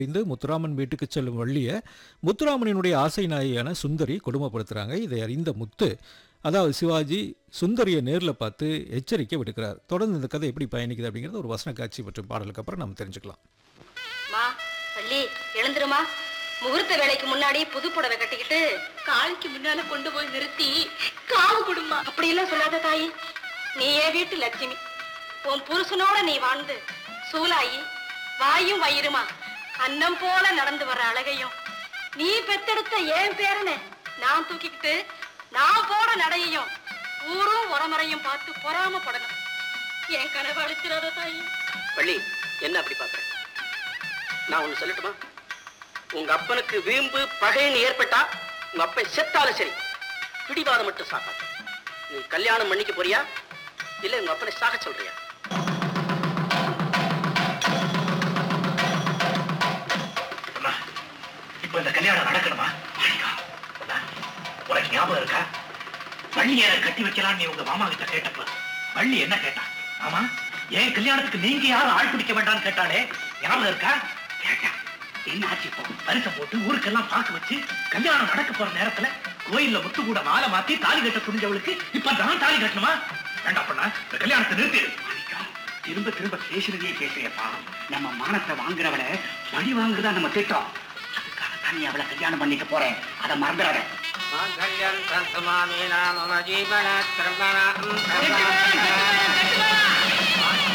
இந்த முத்துராமன் வீட்டுக்கு செல்லும் வள்ளியை முத்துராமனினுடைய ஆசை நாயியான சுந்தரி கொடுமைப்படுத்துறாங்க இதை அறிந்த முத்து அதாவது சிவாஜி சுந்தரியை நேரில் பார்த்து எச்சரிக்கை விடுக்கிறார் தொடர்ந்து இந்த கதை எப்படி பயணிக்குது அப்படிங்கிறது ஒரு வசன காட்சி மற்றும் பாடலுக்கு அப்புறம் நம்ம தெரிஞ்சுக்கலாம் மா வள்ளி எழுந்துருமா முகூர்த்த வேலைக்கு முன்னாடி புது புடவை கட்டிக்கிட்டு காலுக்கு முன்னால கொண்டு போய் நிறுத்தி காவு கொடுமா அப்படியெல்லாம் சொல்லாத தாயி நீ என் வீட்டு லட்சுமி உன் புருஷனோட நீ வாழ்ந்து சூலாயி வாயும் வயிறுமா அன்னம் போல நடந்து வர்ற அழகையும் நீ பெத்தெடுத்த என் பேரனை நான் தூக்கிக்கிட்டு நான் போட நடையையும் ஊரும் உரமறையும் பார்த்து பொறாமப்படணும் என் கனவு அழிச்சிடாத தாயி வள்ளி என்ன அப்படி பாக்குற நான் ஒண்ணு சொல்லட்டுமா உங்க அப்பனுக்கு வீம்பு பகைன்னு ஏற்பட்டா உங்க அப்பன் செத்தாலும் சரி பிடிவாதம் மட்டும் சாக்காது நீ கல்யாணம் பண்ணிக்க போறியா இல்ல உங்க அப்பனை சாக சொல்றியா அம்மா, இப்ப இந்த கல்யாணம் நடக்கணுமா மாணிக்கா, அம்மா, உனக்கு ஞாபகம் இருக்கா வள்ளியரை கட்டி வைக்கலாம் நீ உங்க மாமா கிட்ட கேட்டப்ப வள்ளி என்ன கேட்டா ஆமா என் கல்யாணத்துக்கு நீங்க யாரும் ஆள் பிடிக்க வேண்டாம்னு கேட்டாலே ஞாபகம் இருக்கா கேட்டா என்ன ஆச்சு இப்போ பரிசம் போட்டு ஊருக்கெல்லாம் பார்க்க வச்சு கல்யாணம் நடக்க போற நேரத்துல கோயில்ல முத்து கூட மாலை மாத்தி தாலி கட்ட துணிஞ்சவளுக்கு இப்ப நான் தாலி கட்டணுமா வேண்டாம் பண்ணா இந்த கல்யாணத்தை நிறுத்திடு மாணிக்கா, திரும்ப திரும்ப பேசுறதே பேசுறியப்பா நம்ம மானத்தை வாங்குறவள வழி வாங்குறதா நம்ம திட்டம் அதுக்காகத்தான் நீ அவளை கல்யாணம் பண்ணிக்க போறேன் அதை மறந்துடாத மாங்கல்யம் தந்துமாமீனா மம ஜீவன